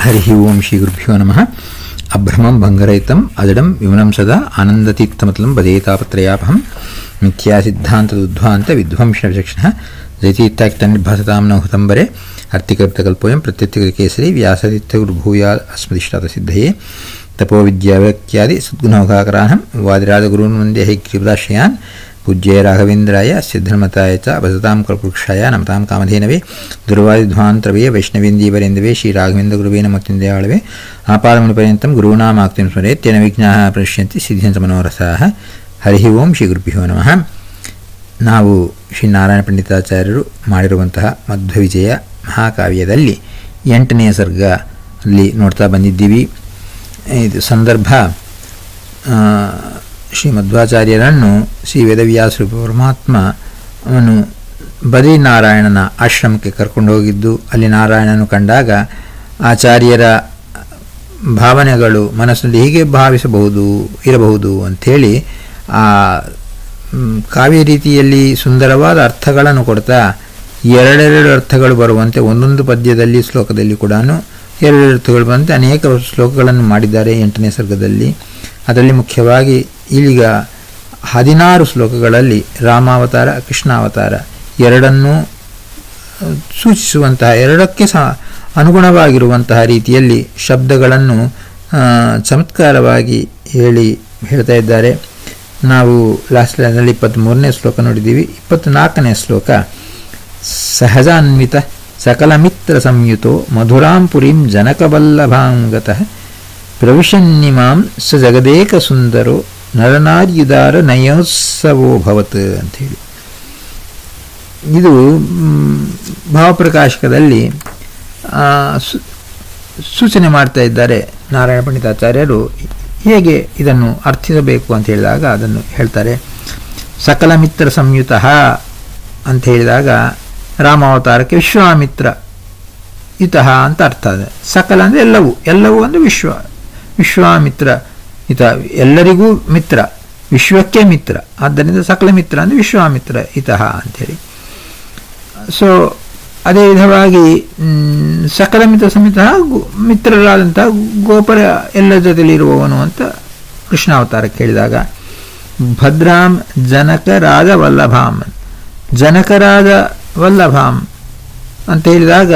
ಹರಿ ಓಂ ಶ್ರೀ ಗುರುಭ್ಯೋ ನಮಃ ಅಭ್ರಮಂ ಭಂಗರಹಿತಂ ಅಜಡಂ ವಿಮಲಂ ಸದಾ ಆನಂದತೀರ್ಥಮತಲಂ ಭಜೇತಾಪತ್ರಯಾಪಹಂ ಮಿಥ್ಯಾ ಸಿದ್ಧಾಂತದುದ್ಧ್ವಾಂತ ವಿಧ್ವಂಸ ವಿಚಕ್ಷಣ ಜಯತೀರ್ಥಾಕ್ತನ್ನಿರ್ಭಾಸತಾಂ ನ ಹುತಂಬರೆ ಅರ್ಥಿಕೃತಕಲ್ಪೋಯಂ ಪ್ರತ್ಯರ್ಥಿಕೇಸರಿ ವ್ಯಾಸತೀರ್ಥಗುರುಭೂಯಾ ಅಸ್ಮದಿಷ್ಟಾತಸಿದ್ಧಯೇ ತಪೋವಿದ್ಯಾವ್ಯಕ್ತ್ಯಾದಿ ಸದ್ಗುಣೋಘಾಕರಾಹಂ ವಾದಿರಾಜಗುರುನ್ ವಂದೇ ಹೈಗ್ರೀವದಾಶ್ರಯಾನ್ ಪೂಜ್ಯ ರಾಘವೇಂದ್ರಾಯ ಸಿದ್ಧರ್ಮತಾಯ ಚ ಭಜತಾಂ ಕಲ್ಪವೃಕ್ಷಾಯ ನಮತಾಂ ಕಾಮಧೇನವೇ ದುರ್ವಾದಿಧ್ವಾಂತರವೇ ವೈಷ್ಣವೇಂದೀವರೇಂದವೇ ಶ್ರೀ ರಾಘವೇಂದ್ರ ಗುರುವೇ ನಮತ್ಯಂದಯಾಳವೇ ಆಪಾದಮುನಿಪರ್ಯಂతం ಗುರುಣಾಮಾಕ್ತಿಂ ಸ್ಮರೆ ತೇನ ವಿಜ್ಞಾಃ ಪ್ರಶ್ಯಂತಿ ಸಿದ್ಧಿಯಂತ ಮನೋರಥಾಃ ಹರಿ ಓಂ ಶ್ರೀ ಗುರುಭ್ಯೋ ನಮಃ ನಾವು ಶ್ರೀ ನಾರಾಯಣ ಪಂಡಿತಾಚಾರ್ಯರು ಮಾಡಿರುವಂತಹ ಮಧ್ವವಿಜಯ ಮಹಾಕಾವ್ಯದಲ್ಲಿ ಎಂಟನೆಯ ಸರ್ಗ ಅಲ್ಲಿ ನೋಡ್ತಾ ಬಂದಿದ್ದೀವಿ ಇದು ಸಂದರ್ಭ ಶ್ರೀ ಮಧ್ವಾಚಾರ್ಯರನ್ನು ಶ್ರೀ ವೇದವ್ಯಾಸ ಪರಮಾತ್ಮ ಅವನು ಬದ್ರಿನಾರಾಯಣನ ಆಶ್ರಮಕ್ಕೆ ಕರ್ಕೊಂಡು ಹೋಗಿದ್ದು ಅಲ್ಲಿ ನಾರಾಯಣನು ಕಂಡಾಗ ಆಚಾರ್ಯರ ಭಾವನೆಗಳು ಮನಸ್ಸಿನಲ್ಲಿ ಹೀಗೆ ಭಾವಿಸಬಹುದು ಇರಬಹುದು ಅಂಥೇಳಿ ಆ ಕಾವ್ಯ ರೀತಿಯಲ್ಲಿ ಸುಂದರವಾದ ಅರ್ಥಗಳನ್ನು ಕೊಡ್ತಾ ಎರಡೆರಡು ಅರ್ಥಗಳು ಬರುವಂತೆ ಒಂದೊಂದು ಪದ್ಯದಲ್ಲಿ ಶ್ಲೋಕದಲ್ಲಿ ಕೂಡ ಎರಡು ಅರ್ಥಗಳು ಬಂತೆ ಅನೇಕ ಶ್ಲೋಕಗಳನ್ನು ಮಾಡಿದ್ದಾರೆ ಎಂಟನೇ ಸರ್ಗದಲ್ಲಿ ಅದರಲ್ಲಿ ಮುಖ್ಯವಾಗಿ ಈಗ ಹದಿನಾರು ಶ್ಲೋಕಗಳಲ್ಲಿ ರಾಮಾವತಾರ ಕೃಷ್ಣಾವತಾರ ಎರಡನ್ನೂ ಸೂಚಿಸುವಂತಹ ಎರಡಕ್ಕೆ ಸಹ ಅನುಗುಣವಾಗಿರುವಂತಹ ರೀತಿಯಲ್ಲಿ ಶಬ್ದಗಳನ್ನು ಚಮತ್ಕಾರವಾಗಿ ಹೇಳಿ ಹೇಳ್ತಾ ಇದ್ದಾರೆ ನಾವು ಲಾಸ್ಟ್ ಲೈನಲ್ಲಿ ಇಪ್ಪತ್ತ್ಮೂರನೇ ಶ್ಲೋಕ ನೋಡಿದ್ದೀವಿ ಇಪ್ಪತ್ತ್ನಾಲ್ಕನೇ ಶ್ಲೋಕ ಸಹಜಾನ್ವಿತ ಸಕಲ ಮಿತ್ರ ಸಂಯುತೋ ಮಧುರಾಂ ಪುರೀಂ ಜನಕವಲ್ಲಭಾಂಗತಃ ಪ್ರವಿಶನ್ನಿಮಾಂ ಸ ಜಗದೇಕ ಸುಂದರೋ ನರನಾರ್ಯುದಾರ ನಯೋತ್ಸವೋ ಭವತ್ ಅಂಥೇಳಿ ಇದು ಭಾವಪ್ರಕಾಶಕದಲ್ಲಿ ಸೂಚನೆ ಮಾಡ್ತಾ ಇದ್ದಾರೆ ನಾರಾಯಣ ಪಂಡಿತಾಚಾರ್ಯರು ಹೇಗೆ ಇದನ್ನು ಅರ್ಥಿಸಬೇಕು ಅಂತ ಹೇಳಿದಾಗ ಅದನ್ನು ಹೇಳ್ತಾರೆ ಸಕಲ ಮಿತ್ರ ಸಂಯುತ ಅಂತ ಹೇಳಿದಾಗ ರಾಮಾವತಾರಕ್ಕೆ ವಿಶ್ವಾಮಿತ್ರ ಇತಃ ಅಂತ ಅರ್ಥ ಇದೆ ಸಕಲ ಅಂದರೆ ಎಲ್ಲವೂ ಎಲ್ಲವೂ ಅಂದರೆ ವಿಶ್ವ ವಿಶ್ವಾಮಿತ್ರ ಇತ ಎಲ್ಲರಿಗೂ ಮಿತ್ರ ವಿಶ್ವಕ್ಕೆ ಮಿತ್ರ ಆದ್ದರಿಂದ ಸಕಲ ಮಿತ್ರ ಅಂದರೆ ವಿಶ್ವಾಮಿತ್ರ ಇತಃ ಅಂಥೇಳಿ ಸೊ ಅದೇ ವಿಧವಾಗಿ ಸಕಲ ಮಿತ್ರ ಸಮೇತ ಮಿತ್ರರಾದಂತಹ ಗೋಪರ ಎಲ್ಲ ಜೊತೆಲಿರುವವನು ಅಂತ ಕೃಷ್ಣಾವತಾರ ಕೇಳಿದಾಗ ಭದ್ರಾಂ ಜನಕರಾದ ವಲ್ಲಭಾಂ ಜನಕರಾದ ವಲ್ಲಭಾಂ ಅಂತ ಹೇಳಿದಾಗ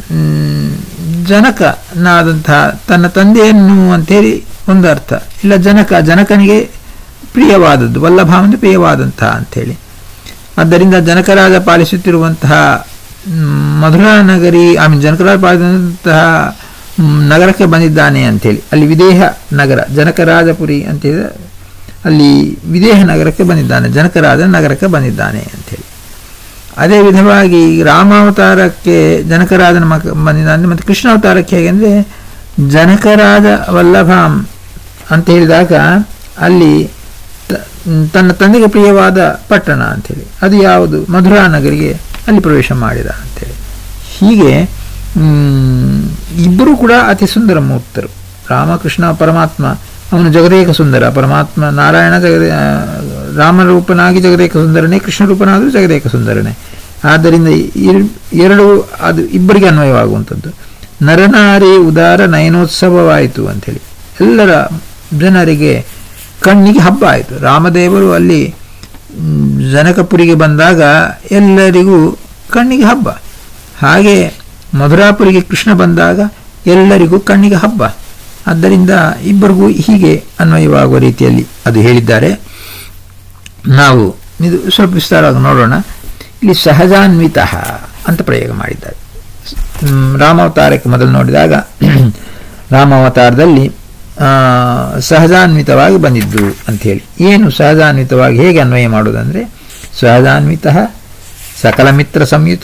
ಜನಕನಾದಂತಹ ತನ್ನ ತಂದೆಯನ್ನು ಅಂತೇಳಿ ಒಂದು ಅರ್ಥ ಇಲ್ಲ ಜನಕ ಜನಕನಿಗೆ ಪ್ರಿಯವಾದದ್ದು ವಲ್ಲಭ ಅಂದರೆ ಪ್ರಿಯವಾದಂತಹ ಅಂಥೇಳಿ ಆದ್ದರಿಂದ ಜನಕರಾದ ಪಾಲಿಸುತ್ತಿರುವಂತಹ ಮಧುರಾ ನಗರಿ ಆಮೇಲೆ ಜನಕರಾದ ಪಾಲಿಸಿದಂತಹ ನಗರಕ್ಕೆ ಬಂದಿದ್ದಾನೆ ಅಂಥೇಳಿ ಅಲ್ಲಿ ವಿದೇಹ ನಗರ ಜನಕರಾಜಪುರಿ ಅಂತ ಅಲ್ಲಿ ವಿದೇಹ ನಗರಕ್ಕೆ ಬಂದಿದ್ದಾನೆ ಜನಕರಾದ ನಗರಕ್ಕೆ ಬಂದಿದ್ದಾನೆ ಅಂಥೇಳಿ ಅದೇ ವಿಧವಾಗಿ ರಾಮಾವತಾರಕ್ಕೆ ಜನಕರಾದನ ಮಕ ಬಂದಿದ್ದಾನೆ ಮತ್ತು ಕೃಷ್ಣಾವತಾರಕ್ಕೆ ಹೇಗೆ ಅಂದರೆ ಜನಕರಾದ ವಲ್ಲಭಾಂ ಅಂತ ಹೇಳಿದಾಗ ಅಲ್ಲಿ ತನ್ನ ತಂದೆಗೆ ಪ್ರಿಯವಾದ ಪಟ್ಟಣ ಅಂಥೇಳಿ ಅದು ಯಾವುದು ಮಧುರಾ ನಗರಿಗೆ ಅಲ್ಲಿ ಪ್ರವೇಶ ಮಾಡಿದ ಅಂಥೇಳಿ ಹೀಗೆ ಇಬ್ಬರು ಕೂಡ ಅತಿ ಸುಂದರ ಮೂರ್ತರು ರಾಮಕೃಷ್ಣ ಪರಮಾತ್ಮ ಅವನು ಜಗದೇಕ ಸುಂದರ ಪರಮಾತ್ಮ ನಾರಾಯಣ ಜಗದೇ ರಾಮರೂಪನಾಗಿ ಜಗದೇಕ ಸುಂದರನೇ ಕೃಷ್ಣ ರೂಪನಾದರೂ ಜಗದೇಕ ಸುಂದರನೇ ಆದ್ದರಿಂದ ಎರಡು ಅದು ಇಬ್ಬರಿಗೆ ಅನ್ವಯವಾಗುವಂಥದ್ದು ನರನಾರಿ ಉದಾರ ನಯನೋತ್ಸವವಾಯಿತು ಅಂಥೇಳಿ ಎಲ್ಲರ ಜನರಿಗೆ ಕಣ್ಣಿಗೆ ಹಬ್ಬ ಆಯಿತು ರಾಮದೇವರು ಅಲ್ಲಿ ಜನಕಪುರಿಗೆ ಬಂದಾಗ ಎಲ್ಲರಿಗೂ ಕಣ್ಣಿಗೆ ಹಬ್ಬ ಹಾಗೆ ಮಧುರಾಪುರಿಗೆ ಕೃಷ್ಣ ಬಂದಾಗ ಎಲ್ಲರಿಗೂ ಕಣ್ಣಿಗೆ ಹಬ್ಬ ಆದ್ದರಿಂದ ಇಬ್ಬರಿಗೂ ಹೀಗೆ ಅನ್ವಯವಾಗುವ ರೀತಿಯಲ್ಲಿ ಅದು ಹೇಳಿದ್ದಾರೆ ನಾವು ಇದು ಸ್ವಲ್ಪ ವಿಸ್ತಾರವಾಗಿ ನೋಡೋಣ ಇಲ್ಲಿ ಸಹಜಾನ್ವಿತ ಅಂತ ಪ್ರಯೋಗ ಮಾಡಿದ್ದಾರೆ ರಾಮಾವತಾರಕ್ಕೆ ಮೊದಲು ನೋಡಿದಾಗ ರಾಮಾವತಾರದಲ್ಲಿ ಸಹಜಾನ್ವಿತವಾಗಿ ಬಂದಿದ್ದು ಅಂಥೇಳಿ ಏನು ಸಹಜಾನ್ವಿತವಾಗಿ ಹೇಗೆ ಅನ್ವಯ ಮಾಡುವುದಂದರೆ ಸಹಜಾನ್ವಿತ ಸಕಲ ಮಿತ್ರ ಸಂಯುತ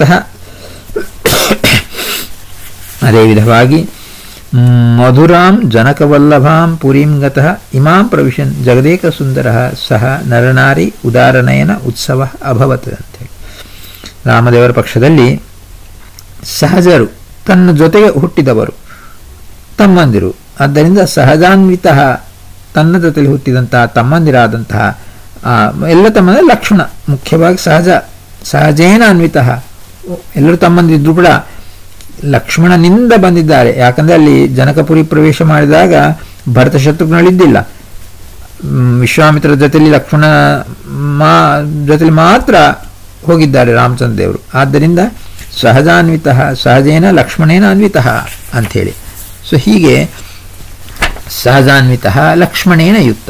ಅದೇ ವಿಧವಾಗಿ ಮಧುರಾಂ ಜನಕವಲ್ಲಭಾಂ ಪುರೀಂ ಗತಃ ಇಮಾಂ ಪ್ರವಿಶನ್ ಜಗದೇಕ ಸುಂದರ ಸಹ ನರನಾರಿ ಉದಾರನಯನ ಉತ್ಸವ ಅಭವತ್ ಅಂತೇಳಿ ರಾಮದೇವರ ಪಕ್ಷದಲ್ಲಿ ಸಹಜರು ತನ್ನ ಜೊತೆಗೆ ಹುಟ್ಟಿದವರು ತಮ್ಮಂದಿರು ಆದ್ದರಿಂದ ಸಹಜಾನ್ವಿತ ತನ್ನ ಜೊತೆಲಿ ಹುಟ್ಟಿದಂತಹ ತಮ್ಮಂದಿರಾದಂತಹ ಎಲ್ಲ ತಮ್ಮಂದಿರ ಲಕ್ಷಣ ಮುಖ್ಯವಾಗಿ ಸಹಜ ಸಹಜೇನ ಅನ್ವಿತ ಎಲ್ಲರೂ ತಮ್ಮಂದಿದ್ರು ಕೂಡ ಲಕ್ಷ್ಮಣನಿಂದ ಬಂದಿದ್ದಾರೆ ಯಾಕಂದ್ರೆ ಅಲ್ಲಿ ಜನಕಪುರಿ ಪ್ರವೇಶ ಮಾಡಿದಾಗ ಭರತ ಶತ್ರುಘ್ನಗಳಿದ್ದಿಲ್ಲ ಮ್, ವಿಶ್ವಾಮಿತ್ರ ಜೊತೆಲಿ ಲಕ್ಷ್ಮಣ ಮಾ ಜೊತೆಲಿ ಮಾತ್ರ ಹೋಗಿದ್ದಾರೆ ರಾಮಚಂದ್ರ ದೇವರು ಆದ್ದರಿಂದ ಸಹಜಾನ್ವಿತ ಸಹಜೇನ ಲಕ್ಷ್ಮಣೇನ ಅನ್ವಿತ ಅಂಥೇಳಿ ಸೊ ಹೀಗೆ ಸಹಜಾನ್ವಿತ ಲಕ್ಷ್ಮಣೇನ ಯುಕ್ತ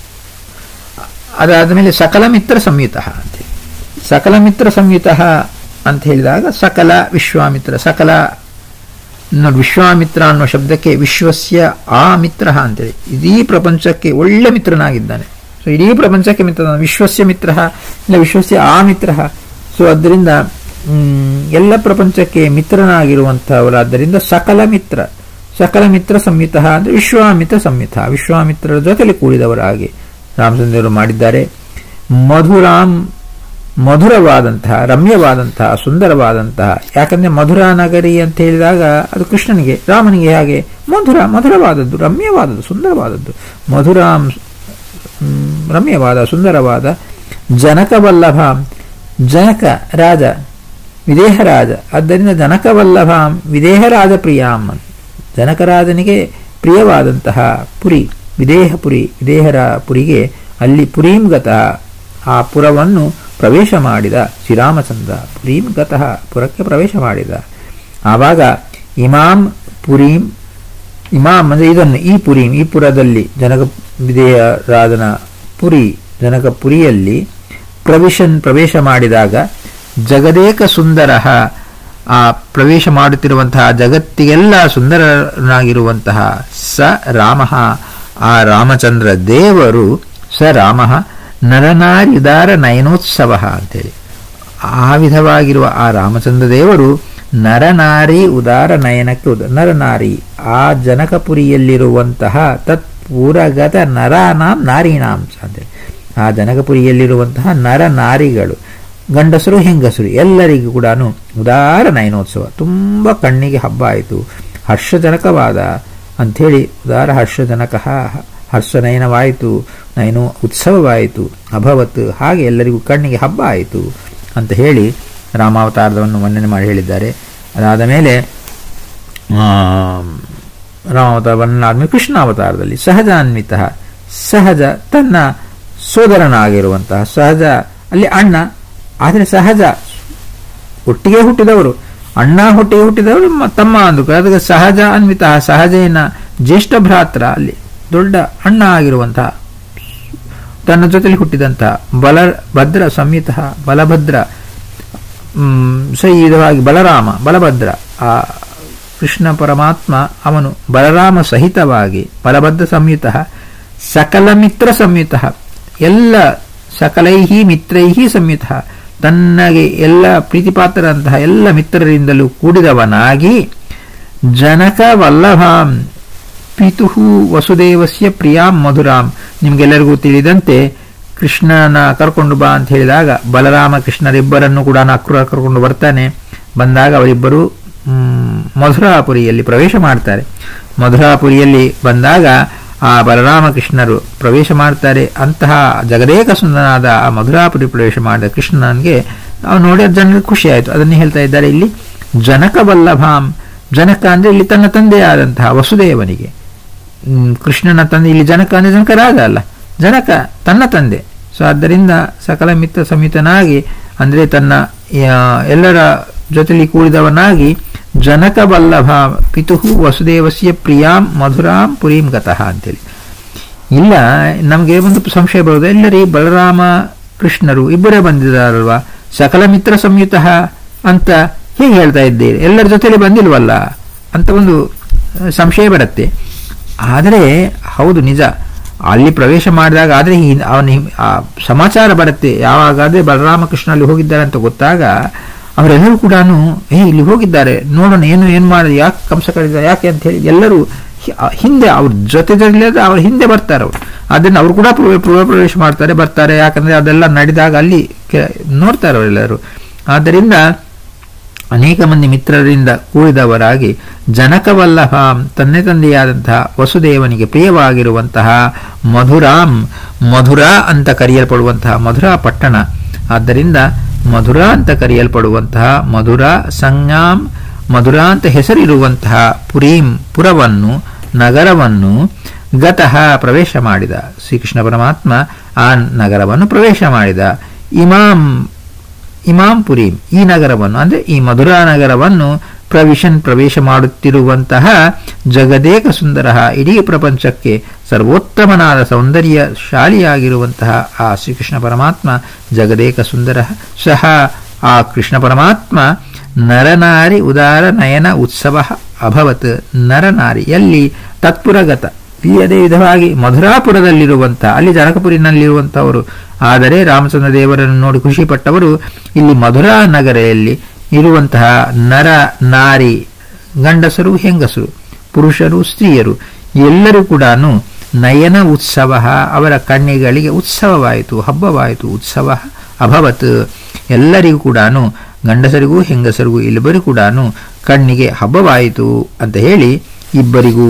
ಅದಾದ ಮೇಲೆ ಸಕಲ ಮಿತ್ರ ಸಂಯುತ ಅಂತೇಳಿ ಸಕಲ ಮಿತ್ರ ಸಂಯುತ ಅಂತ ಹೇಳಿದಾಗ ಸಕಲ ವಿಶ್ವಾಮಿತ್ರ ಸಕಲ ನೋಡಿ ವಿಶ್ವಾಮಿತ್ರ ಅನ್ನುವ ಶಬ್ದಕ್ಕೆ ವಿಶ್ವಸ್ಯ ಆ ಮಿತ್ರ ಅಂತೇಳಿ ಇಡೀ ಪ್ರಪಂಚಕ್ಕೆ ಒಳ್ಳೆ ಮಿತ್ರನಾಗಿದ್ದಾನೆ ಸೊ ಇಡೀ ಪ್ರಪಂಚಕ್ಕೆ ಮಿತ್ರ ವಿಶ್ವಸ್ಯ ಮಿತ್ರ ಇಲ್ಲ ವಿಶ್ವಸ್ಯ ಆ ಮಿತ್ರ ಸೊ ಅದರಿಂದ ಮ್, ಎಲ್ಲ ಪ್ರಪಂಚಕ್ಕೆ ಮಿತ್ರನಾಗಿರುವಂಥವರಾದ್ದರಿಂದ ಸಕಲ ಮಿತ್ರ ಸಕಲ ಮಿತ್ರ ಸಂಯುತ ಅಂದರೆ ವಿಶ್ವಾಮಿತ್ರ ಸಂಯುತ ವಿಶ್ವಾಮಿತ್ರರ ಜೊತೆಲಿ ಕೂಡಿದವರಾಗಿ ರಾಮಚಂದ್ರರು ಮಾಡಿದ್ದಾರೆ ಮಧುರಾಮ್ ಮಧುರವಾದಂತಹ ರಮ್ಯವಾದಂತಹ ಸುಂದರವಾದಂತಹ ಯಾಕಂದ್ರೆ ಮಧುರ ನಗರಿ ಅಂತ ಹೇಳಿದಾಗ ಅದು ಕೃಷ್ಣನಿಗೆ ರಾಮನಿಗೆ ಹಾಗೆ ಮಧುರ ಮಧುರವಾದದ್ದು ರಮ್ಯವಾದದ್ದು ಸುಂದರವಾದದ್ದು ಮಧುರಾಂ ಮ್, ರಮ್ಯವಾದ ಸುಂದರವಾದ ಜನಕವಲ್ಲಭ ಜನಕ ರಾಜ ವಿದೇಹ ರಾಜ ಆದ್ದರಿಂದ ಜನಕವಲ್ಲಭ ವಿದೇಹ ರಾಜ ಪ್ರಿಯಾಂ ಜನಕರಾಜನಿಗೆ ಪ್ರಿಯವಾದಂತಹ ಪುರಿ ವಿದೇಹಪುರಿ ವಿದೇಹರ ಪುರಿಗೆ ಅಲ್ಲಿ ಪುರೀಂ ಗತಃ ಆ ಪುರವನ್ನು ಪ್ರವೇಶ ಮಾಡಿದ ಶ್ರೀರಾಮಚಂದ್ರ ಪುರೀಂ ಗತಃ ಪುರಕ್ಕೆ ಪ್ರವೇಶ ಮಾಡಿದ ಆವಾಗ ಇಮಾಂ ಪುರೀಂ ಇಮಾಮ್ ಅಂದರೆ ಇದನ್ನು ಈ ಪುರೀಂ ಈ ಪುರದಲ್ಲಿ ಜನಕ ವಿದೇಹ ರಾಜನ ಪುರಿ ಜನಕಪುರಿಯಲ್ಲಿ ಪ್ರವೇಶನ್ ಪ್ರವೇಶ ಮಾಡಿದಾಗ ಜಗದೇಕ ಸುಂದರ ಆ ಪ್ರವೇಶ ಮಾಡುತ್ತಿರುವಂತಹ ಜಗತ್ತಿಗೆಲ್ಲ ಸುಂದರನಾಗಿರುವಂತಹ ಸ ರಾಮ ಆ ರಾಮಚಂದ್ರ ದೇವರು ಸ ರಾಮ ನರನಾರ್ಯುದಾರ ನಯನೋತ್ಸವ ಅಂತೇಳಿ ಆ ವಿಧವಾಗಿರುವ ಆ ರಾಮಚಂದ್ರ ದೇವರು ನರನಾರಿ ಉದಾರ ನಯನಕ್ಕೆ ಉದ ನರನಾರಿ ಆ ಜನಕಪುರಿಯಲ್ಲಿರುವಂತಹ ತತ್ಪೂರಗತ ನರಾನಾಂ ನಾರೀಣಾಂ ಅಂತೇಳಿ ಆ ಜನಕಪುರಿಯಲ್ಲಿರುವಂತಹ ನರ ನಾರಿಗಳು ಗಂಡಸರು ಹೆಂಗಸರು ಎಲ್ಲರಿಗೂ ಕೂಡ ಉದಾರ ನಯನೋತ್ಸವ ತುಂಬ ಕಣ್ಣಿಗೆ ಹಬ್ಬ ಆಯಿತು ಹರ್ಷಜನಕವಾದ ಅಂಥೇಳಿ ಉದಾರ ಹರ್ಷಜನಕ ಹರ್ಷನಯನವಾಯಿತು ನಯನೋ ಉತ್ಸವವಾಯಿತು ಅಭವತ್ ಹಾಗೆ ಎಲ್ಲರಿಗೂ ಕಣ್ಣಿಗೆ ಹಬ್ಬ ಆಯಿತು ಅಂತ ಹೇಳಿ ರಾಮಾವತಾರವನ್ನು ವರ್ಣನೆ ಮಾಡಿ ಹೇಳಿದ್ದಾರೆ ಅದಾದ ಮೇಲೆ ರಾಮಾವತಾರ ವರ್ಣನೆ ಆದಮೇಲೆ ಕೃಷ್ಣಾವತಾರದಲ್ಲಿ ಸಹಜಾನ್ವಿತ ಸಹಜ ತನ್ನ ಸೋದರನಾಗಿರುವಂತಹ ಸಹಜ ಅಲ್ಲಿ ಅಣ್ಣ ಆದರೆ ಸಹಜ ಒಟ್ಟಿಗೆ ಹುಟ್ಟಿದವರು ಅಣ್ಣ ಹೊಟ್ಟಿಗೆ ಹುಟ್ಟಿದವರು ಮ- ತಮ್ಮ ಅಂದುಕ ಅದಕ್ಕೆ ಸಹಜ ಅನ್ವಿತ ಸಹಜೇನ ಜ್ಯೇಷ್ಠ ಭ್ರಾತ್ರ ಅಲ್ಲಿ ದೊಡ್ಡ ಅಣ್ಣ ಆಗಿರುವಂತಹ ತನ್ನ ಜೊತೆಲಿ ಹುಟ್ಟಿದಂತಹ ಬಲ ಭದ್ರ ಸಂಯುತ ಬಲಭದ್ರ ಮ್, ಸಹಿತವಾಗಿ ಬಲರಾಮ ಬಲಭದ್ರ ಆ ಕೃಷ್ಣ ಪರಮಾತ್ಮ ಅವನು ಬಲರಾಮ ಸಹಿತವಾಗಿ ಬಲಭದ್ರ ಸಂಯುತ ಸಕಲ ಮಿತ್ರ ಸಂಯುತ ಎಲ್ಲ ಸಕಲೈಹಿ ಮಿತ್ರೈಹಿ ಸಂಯುತ ತನ್ನಗೆ ಎಲ್ಲ ಪ್ರೀತಿಪಾತ್ರರಂತಹ ಎಲ್ಲ ಮಿತ್ರರಿಂದಲೂ ಕೂಡಿದವನಾಗಿ ಜನಕ ವಲ್ಲಭಾಂ ಪಿತುಹು ವಸುದೇವಸ್ಯ ಪ್ರಿಯಾಂ ಮಧುರಾಂ ನಿಮ್ಗೆಲ್ಲರಿಗೂ ತಿಳಿದಂತೆ ಕೃಷ್ಣನ ಕರ್ಕೊಂಡು ಬಾ ಅಂತ ಹೇಳಿದಾಗ ಬಲರಾಮ ಕೃಷ್ಣರಿಬ್ಬರನ್ನು ಕೂಡ ಅಕ್ರೂರ ಕರ್ಕೊಂಡು ಬರ್ತಾನೆ ಬಂದಾಗ ಅವರಿಬ್ಬರು ಮ್, ಮಧುರಾಪುರಿಯಲ್ಲಿ ಪ್ರವೇಶ ಮಾಡ್ತಾರೆ ಮಧುರಾಪುರಿಯಲ್ಲಿ ಬಂದಾಗ ಆ ಬಲರಾಮ ಕೃಷ್ಣರು ಪ್ರವೇಶ ಮಾಡ್ತಾರೆ ಅಂತಹ ಜಗದೇಕ ಸುಂದರನಾದ ಆ ಮಧುರಾಪುರಿ ಪ್ರವೇಶ ಮಾಡಿದ ಕೃಷ್ಣನಿಗೆ ಅವ್ನು ನೋಡಿ ಅದು ಜನರಿಗೆ ಖುಷಿ ಆಯಿತು ಅದನ್ನೇ ಹೇಳ್ತಾ ಇದ್ದಾರೆ ಇಲ್ಲಿ ಜನಕ ವಲ್ಲಭಾಂ ಜನಕ ಅಂದ್ರೆ ಇಲ್ಲಿ ತನ್ನ ತಂದೆಯಾದಂತಹ ವಸುದೇವನಿಗೆ ಹ್ಮ್, ಕೃಷ್ಣನ ತಂದೆ ಇಲ್ಲಿ ಜನಕ ಅಂದ್ರೆ ಜನಕ ರಾಜ ಅಲ್ಲ ಜನಕ ತನ್ನ ತಂದೆ ಸೊ ಆದ್ದರಿಂದ ಸಕಲ ಮಿತ್ರ ಸಮಿತನಾಗಿ ಅಂದ್ರೆ ತನ್ನ ಆ, ಎಲ್ಲರ ಜೊತೆಲಿ ಕೂಡಿದವನಾಗಿ ಜನಕ ವಲ್ಲಭ ಪಿತುಹು ವಸುದೇವಸ್ಯ ಪ್ರಿಯಾಂ ಮಧುರಾಂ ಪುರೀಂ ಗತಃ ಅಂತೇಳಿ ಇಲ್ಲ ನಮಗೆ ಒಂದು ಸಂಶಯ ಬರೋದು ಎಲ್ಲರಿ ಬಲರಾಮ ಕೃಷ್ಣರು ಇಬ್ಬರೇ ಬಂದಿದ್ದಾರಲ್ವಾ ಸಕಲ ಮಿತ್ರ ಸಂಯುತ ಅಂತ ಹೇಗೆ ಹೇಳ್ತಾ ಇದ್ದೀರಿ ಎಲ್ಲರ ಜೊತೆಲಿ ಬಂದಿಲ್ವಲ್ಲ ಅಂತ ಒಂದು ಆ, ಸಂಶಯ ಬರುತ್ತೆ ಆದರೆ ಹೌದು ನಿಜ ಅಲ್ಲಿ ಪ್ರವೇಶ ಮಾಡಿದಾಗ ಆದರೆ ಅವನ ಆ ಸಮಾಚಾರ ಬರುತ್ತೆ ಯಾವಾಗಾದ್ರೆ ಬಲರಾಮಕೃಷ್ಣ ಅಲ್ಲಿ ಹೋಗಿದ್ದಾರೆ ಅಂತ ಗೊತ್ತಾಗ ಅವರೆಲ್ಲರೂ ಕೂಡ ಏ ಇಲ್ಲಿ ಹೋಗಿದ್ದಾರೆ ನೋಡೋಣ ಏನು ಏನು ಮಾಡಿ ಯಾಕೆ ಕಂಸ ಕರೆದಿದ್ದಾರೆ ಯಾಕೆ ಅಂತ ಹೇಳಿ ಎಲ್ಲರೂ ಹಿ- ಆ ಹಿಂದೆ ಅವ್ರ ಜೊತೆ ಜೊತೆ ಅವ್ರ ಹಿಂದೆ ಬರ್ತಾರೆ ಅವರು ಅದನ್ನ ಅವರು ಕೂಡ ಪೂರ್ವ ಪೂರ್ವ ಪ್ರವೇಶ ಮಾಡ್ತಾರೆ ಬರ್ತಾರೆ ಯಾಕಂದ್ರೆ ಅದೆಲ್ಲ ನಡೆದಾಗ ಅಲ್ಲಿ ಕೆ- ನೋಡ್ತಾರೆ ಅವರೆಲ್ಲರೂ ಆದ್ದರಿಂದ ಅನೇಕ ಮಂದಿ ಮಿತ್ರರಿಂದ ಕೂಡಿದವರಾಗಿ ಜನಕವಲ್ಲಭ ತಂದೆ ತಂದೆಯಾದಂತಹ ವಸುದೇವನಿಗೆ ಪ್ರಿಯವಾಗಿರುವಂತಹ ಮಧುರಾಂ ಮಧುರ ಅಂತ ಕರೆಯಲ್ಪಡುವಂತಹ ಮಧುರಾ ಪಟ್ಟಣ ಆದ್ದರಿಂದ ಮಧುರ ಅಂತ ಕರೆಯಲ್ಪಡುವಂತಹ ಮಧುರ ಸಂಜ್ಞಾಂ ಮಧುರಾ ಅಂತ ಹೆಸರಿರುವಂತಹ ಪುರೀಂ ಪುರವನ್ನು ನಗರವನ್ನು ಗತಃ ಪ್ರವೇಶ ಮಾಡಿದ ಶ್ರೀಕೃಷ್ಣ ಪರಮಾತ್ಮ ಆ ನಗರವನ್ನು ಪ್ರವೇಶ ಮಾಡಿದ ಇಮಾಂ ಇಮಾಂ ಪುರೀಂ ಈ ನಗರವನ್ನು ಅಂದರೆ ಈ ಮಧುರಾ ನಗರವನ್ನು ಪ್ರವಿಶನ್ ಪ್ರವೇಶ ಮಾಡುತ್ತಿರುವಂತಹ ಜಗದೇಕ ಸುಂದರ ಇಡೀ ಪ್ರಪಂಚಕ್ಕೆ ಸರ್ವೋತ್ತಮನಾದ ಸೌಂದರ್ಯಶಾಲಿಯಾಗಿರುವಂತಹ ಆ ಶ್ರೀಕೃಷ್ಣ ಪರಮಾತ್ಮ ಜಗದೇಕ ಸುಂದರ ಸಹ ಆ ಕೃಷ್ಣ ಪರಮಾತ್ಮ ನರನಾರಿ ಉದಾರ ನಯನ ಉತ್ಸವ ಅಭವತ್ ನರನಾರಿ ಎಲ್ಲಿ ತತ್ಪುರಗತ ಈ ಅದೇ ವಿಧವಾಗಿ ಮಧುರಾಪುರದಲ್ಲಿರುವಂತಹ ಅಲ್ಲಿ ಜನಕಪುರಿನಲ್ಲಿರುವಂಥವರು ಆದರೆ ರಾಮಚಂದ್ರ ದೇವರನ್ನು ನೋಡಿ ಖುಷಿಪಟ್ಟವರು ಇಲ್ಲಿ ಮಧುರಾ ನಗರೆಯಲ್ಲಿ ಇರುವಂತಹ ನರ ನಾರಿ ಗಂಡಸರು ಹೆಂಗಸರು ಪುರುಷರು ಸ್ತ್ರೀಯರು ಎಲ್ಲರೂ ಕೂಡ ನಯನ ಉತ್ಸವ ಅವರ ಕಣ್ಣಿಗಳಿಗೆ ಉತ್ಸವವಾಯಿತು ಹಬ್ಬವಾಯಿತು ಉತ್ಸವ ಅಭವತ್ ಎಲ್ಲರಿಗೂ ಕೂಡ ಗಂಡಸರಿಗೂ ಹೆಂಗಸರಿಗೂ ಇಲ್ಲಬರಿಗೂ ಕೂಡ ಕಣ್ಣಿಗೆ ಹಬ್ಬವಾಯಿತು ಅಂತ ಹೇಳಿ ಇಬ್ಬರಿಗೂ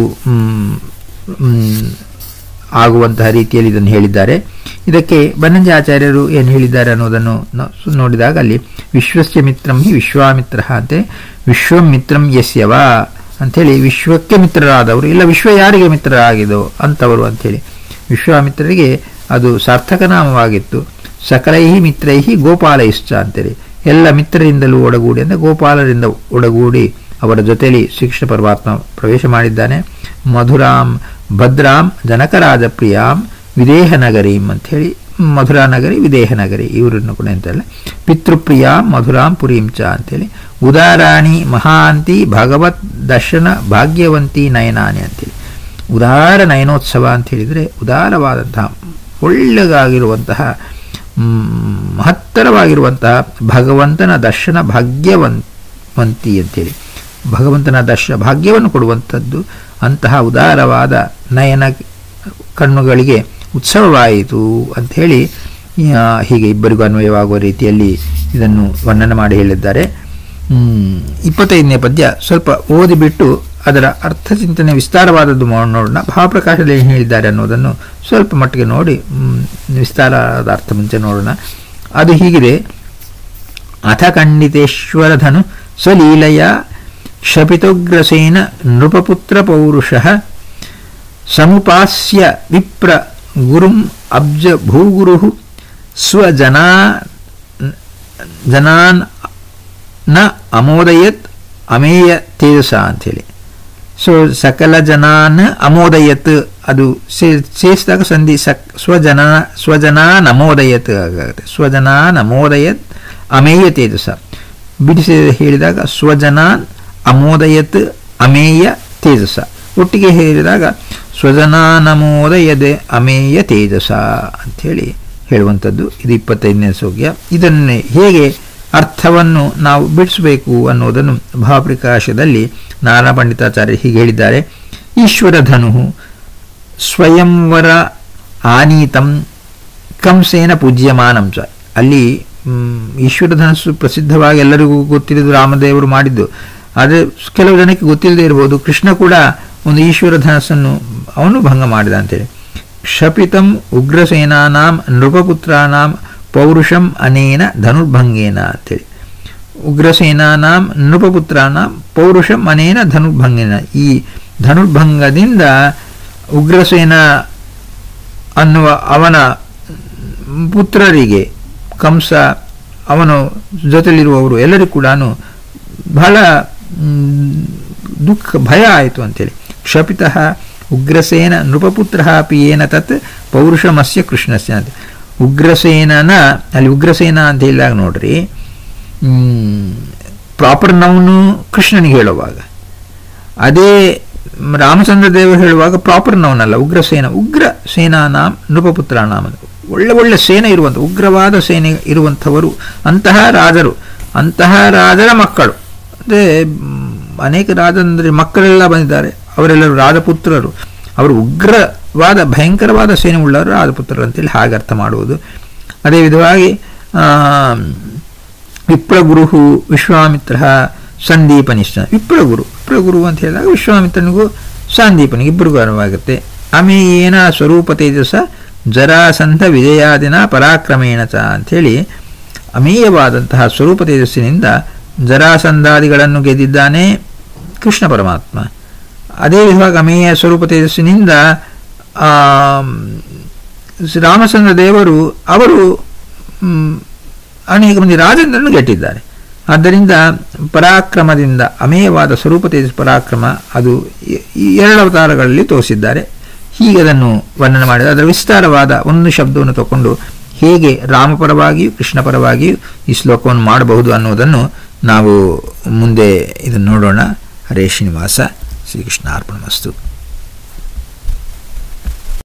ಆಗುವಂತಹ ರೀತಿಯಲ್ಲಿ ಇದನ್ನು ಹೇಳಿದ್ದಾರೆ ಇದಕ್ಕೆ ಬನ್ನಂಜ ಆಚಾರ್ಯರು ಏನು ಹೇಳಿದ್ದಾರೆ ಅನ್ನೋದನ್ನು ನೋಡಿದಾಗ ಅಲ್ಲಿ ವಿಶ್ವಸ್ಯ ಮಿತ್ರಂ ಹಿ ವಿಶ್ವಾಮಿತ್ರ ಅಂತೆ ವಿಶ್ವಂ ಮಿತ್ರಂ ಯಸ್ಯವ ಅಂಥೇಳಿ ವಿಶ್ವಕ್ಕೆ ಮಿತ್ರರಾದವರು ಇಲ್ಲ ವಿಶ್ವ ಯಾರಿಗೆ ಮಿತ್ರರಾಗಿದೋ ಅಂಥವರು ಅಂಥೇಳಿ ವಿಶ್ವಾಮಿತ್ರರಿಗೆ ಅದು ಸಾರ್ಥಕ ನಾಮವಾಗಿತ್ತು ಸಕಲೈಹಿ ಮಿತ್ರೈಹಿ ಗೋಪಾಲಯಿಶ್ಚ ಅಂತೇಳಿ ಎಲ್ಲ ಮಿತ್ರರಿಂದಲೂ ಒಡಗೂಡಿ ಅಂದರೆ ಗೋಪಾಲರಿಂದ ಒಡಗೂಡಿ ಅವರ ಜೊತೆಯಲ್ಲಿ ಶ್ರೀಕೃಷ್ಣ ಪರಮಾತ್ಮ ಪ್ರವೇಶ ಮಾಡಿದ್ದಾನೆ ಮಧುರಾಂ ಭದ್ರಾಂ ಜನಕರಾಜ ಪ್ರಿಯಾಂ ವಿದೇಹ ನಗರೀಂ ಅಂಥೇಳಿ ಮಧುರಾ ನಗರಿ ವಿದೇಹ ನಗರಿ ಇವರನ್ನು ಕೂಡ ಅಂತಲ್ಲ ಪಿತೃಪ್ರಿಯಾಂ ಮಧುರಾಂ ಪುರೀಂ ಚ ಅಂತೇಳಿ ಉದಾರಾಣಿ ಮಹಾಂತಿ ಭಗವತ್ ದರ್ಶನ ಭಾಗ್ಯವಂತಿ ನಯನಾನಿ ಅಂತೇಳಿ ಉದಾರ ನಯನೋತ್ಸವ ಅಂತ ಹೇಳಿದರೆ ಉದಾರವಾದಂತಹ ಒಳ್ಳೆದಾಗಿರುವಂತಹ ಮಹತ್ತರವಾಗಿರುವಂತಹ ಭಗವಂತನ ದರ್ಶನ ಭಾಗ್ಯವಂತಿ ಅಂತೇಳಿ ಭಗವಂತನ ದರ್ಶ ಭಾಗ್ಯವನ್ನು ಕೊಡುವಂಥದ್ದು ಅಂತಹ ಉದಾರವಾದ ನಯನ ಕಣ್ಣುಗಳಿಗೆ ಉತ್ಸವವಾಯಿತು ಅಂಥೇಳಿ ಹೀಗೆ ಇಬ್ಬರಿಗೂ ಅನ್ವಯವಾಗುವ ರೀತಿಯಲ್ಲಿ ಇದನ್ನು ವರ್ಣನೆ ಮಾಡಿ ಹೇಳಿದ್ದಾರೆ ಇಪ್ಪತ್ತೈದನೇ ಪದ್ಯ ಸ್ವಲ್ಪ ಓದಿಬಿಟ್ಟು ಅದರ ಅರ್ಥಚಿಂತನೆ ವಿಸ್ತಾರವಾದದ್ದು ನೋಡೋಣ ಭಾವಪ್ರಕಾಶದಲ್ಲಿ ಏನು ಹೇಳಿದ್ದಾರೆ ಅನ್ನೋದನ್ನು ಸ್ವಲ್ಪ ಮಟ್ಟಿಗೆ ನೋಡಿ ವಿಸ್ತಾರವಾದ ಅರ್ಥ ಮುಂಚೆ ನೋಡೋಣ ಅದು ಹೀಗಿದೆ ಅಥ ಖಂಡಿತೇಶ್ವರಧನು ಸ್ವಲೀಲೆಯ ಕ್ಷಪಿತೋಗ್ರಸೇನ ನೃಪಪುತ್ರ ಪೌರುಷ ಸಮುಪಾಸ್ಯ ವಿಪ್ರ ಗುರುಂ ಅಬ್ಜ ಭೂಗುರು ಸ್ವಜನಾ ಜನಾನ್ ನ ಅಮೋದಯತ್ ಅಮೇಯ ತೇಜಸ ಅಂಥೇಳಿ ಸೊ ಸಕಲ ಜನಾನ್ ಅಮೋದಯತ್ ಅದು ಸೇರಿಸಿದಾಗ ಸಂಧಿ ಸಕ್ ಸ್ವಜನ ಸ್ವಜನಾನ್ ಅಮೋದಯತ್ ಆಗುತ್ತೆ ಸ್ವಜನಾನ್ ಅಮೋದಯತ್ ಅಮೇಯ ತೇಜಸ ಬಿಡಿಸಿ ಹೇಳಿದಾಗ ಸ್ವಜನಾನ್ ಅಮೋದಯತ್ ಅಮೇಯ ತೇಜಸ ಒಟ್ಟಿಗೆ ಹೇಳಿದಾಗ ಸ್ವಜನಾನಮೋದಯದೆ ಅಮೇಯ ತೇಜಸ ಅಂಥೇಳಿ ಹೇಳುವಂಥದ್ದು ಇದು ಇಪ್ಪತ್ತೈದನೇ ಸೋಗ್ಯ ಇದನ್ನೇ ಹೇಗೆ ಅರ್ಥವನ್ನು ನಾವು ಬಿಡಿಸಬೇಕು ಅನ್ನೋದನ್ನು ಭಾವಪ್ರಕಾಶದಲ್ಲಿ ನಾರಾಯಣ ಪಂಡಿತಾಚಾರ್ಯ ಹೀಗೆ ಹೇಳಿದ್ದಾರೆ ಈಶ್ವರಧನು ಸ್ವಯಂವರ ಆನೀತಂ ಕಂಸೇನ ಪೂಜ್ಯಮಾನಂ ಚ ಅಲ್ಲಿ ಈಶ್ವರ ಧನಸ್ಸು ಪ್ರಸಿದ್ಧವಾಗಿ ಎಲ್ಲರಿಗೂ ಗೊತ್ತಿರೋದು ರಾಮದೇವರು ಮಾಡಿದ್ದು ಆದರೆ ಕೆಲವು ಜನಕ್ಕೆ ಗೊತ್ತಿಲ್ಲದೆ ಇರಬಹುದು ಕೃಷ್ಣ ಕೂಡ ಒಂದು ಈಶ್ವರ ಧನಸ್ಸನ್ನು ಅವನು ಭಂಗ ಮಾಡಿದ ಅಂತೇಳಿ ಕ್ಷಪಿತಂ ಉಗ್ರಸೇನಾನಾಂ ನೃಪಪುತ್ರಾನಾಂ ಪೌರುಷಂ ಅನೇನ ಧನುರ್ಭಂಗೇನ ಅಂತೇಳಿ ಉಗ್ರಸೇನಾನಾಂ ನೃಪಪುತ್ರಾನಾಂ ಪೌರುಷಂ ಅನೇನ ಧನುರ್ಭಂಗೇನ ಈ ಧನುರ್ಭಂಗದಿಂದ ಉಗ್ರಸೇನ ಅನ್ನುವ ಅವನ ಪುತ್ರರಿಗೆ ಕಂಸ ಅವನು ಜೊತೆಲಿರುವವರು ಎಲ್ಲರಿಗೂ ಕೂಡ ಬಹಳ ದುಃಖ ಭಯ ಆಯಿತು ಅಂತೇಳಿ ಕ್ಷಪಿತ ಉಗ್ರಸೇನ ನೃಪಪುತ್ರ ಅಪಿ ಏನ ತತ್ ಪೌರುಷಮಸ್ಯ ಕೃಷ್ಣಸ್ಯ ಅಂತ ಉಗ್ರಸೇನನ ಅಲ್ಲಿ ಉಗ್ರಸೇನ ಅಂತ ಹೇಳಿದಾಗ ನೋಡ್ರಿ ಪ್ರಾಪರ್ ನೌನು ಕೃಷ್ಣನಿಗೆ ಹೇಳುವಾಗ ಅದೇ ರಾಮಚಂದ್ರ ದೇವರು ಹೇಳುವಾಗ ಪ್ರಾಪರ್ ನೌನಲ್ಲ ಉಗ್ರಸೇನ ಉಗ್ರ ಸೇನಾನಾಂ ನೃಪಪುತ್ರಾನಾಮ್ ಒಳ್ಳೆ ಒಳ್ಳೆ ಸೇನೆ ಇರುವಂಥ ಉಗ್ರವಾದ ಸೇನೆ ಇರುವಂಥವರು ಅಂತಹ ರಾಜರು ಅಂತಹ ರಾಜರ ಮಕ್ಕಳು ಅಂದರೆ ಅನೇಕ ರಾಜಂದ್ರೆ ಮಕ್ಕಳೆಲ್ಲ ಬಂದಿದ್ದಾರೆ ಅವರೆಲ್ಲರೂ ರಾಜಪುತ್ರರು ಅವರು ಉಗ್ರವಾದ ಭಯಂಕರವಾದ ಸೇನೆ ಉಳ್ಳವರು ರಾಜಪುತ್ರರು ಅಂತೇಳಿ ಹಾಗೆ ಅರ್ಥ ಮಾಡುವುದು ಅದೇ ವಿಧವಾಗಿ ವಿಪ್ರಗುರು ವಿಶ್ವಾಮಿತ್ರ ಸಂದೀಪನಿಷ್ಠ ವಿಪ್ರಗುರು ವಿಪ್ರಗುರು ಅಂತ ಹೇಳಿದಾಗ ವಿಶ್ವಾಮಿತ್ರನಿಗೂ ಸಂದೀಪನಿಗೆ ಇಬ್ಬರಿಗೂ ಅರಿವಾಗುತ್ತೆ ಅಮೇಯೇನ ಸ್ವರೂಪ ತೇಜಸ ಜರಾಸಂಧ ವಿಜಯಾದಿನ ಪರಾಕ್ರಮೇಣ ಚ ಅಂಥೇಳಿ ಅಮೇಯವಾದಂತಹ ಸ್ವರೂಪ ತೇಜಸ್ಸಿನಿಂದ ಜರಾಸಂಧಾದಿಗಳನ್ನು ಗೆದ್ದಿದ್ದಾನೆ ಕೃಷ್ಣ ಪರಮಾತ್ಮ ಅದೇ ವಿಧವಾಗಿ ಅಮೇಯ ಸ್ವರೂಪ ತೇಜಸ್ಸಿನಿಂದ ಆ, ಶ್ರೀ ರಾಮಚಂದ್ರ ದೇವರು ಅವರು ಮ್, ಅನೇಕ ಮಂದಿ ರಾಜೇಂದ್ರನ್ನು ಗೆಟ್ಟಿದ್ದಾರೆ ಆದ್ದರಿಂದ ಪರಾಕ್ರಮದಿಂದ ಅಮೇಯವಾದ ಸ್ವರೂಪ ತೇಜಸ್ ಪರಾಕ್ರಮ ಅದು ಈ- ಈ ಎರಡು ಅವತಾರಗಳಲ್ಲಿ ತೋರಿಸಿದ್ದಾರೆ ಹೀಗೆ ಅದನ್ನು ವರ್ಣನೆ ಮಾಡಿದ ಅದರ ವಿಸ್ತಾರವಾದ ಒಂದು ಶಬ್ದವನ್ನು ತಗೊಂಡು ಹೇಗೆ ರಾಮಪರವಾಗಿಯೂ ಕೃಷ್ಣ ಪರವಾಗಿಯೂ ಈ ಶ್ಲೋಕವನ್ನು ಮಾಡಬಹುದು ಅನ್ನುವುದನ್ನು ನಾವು ಮುಂದೆ ಇದನ್ನು ನೋಡೋಣ ಹರೇ ಶ್ರೀನಿವಾಸ ಶ್ರೀಕೃಷ್ಣ ಅರ್ಪಣ ವಸ್ತು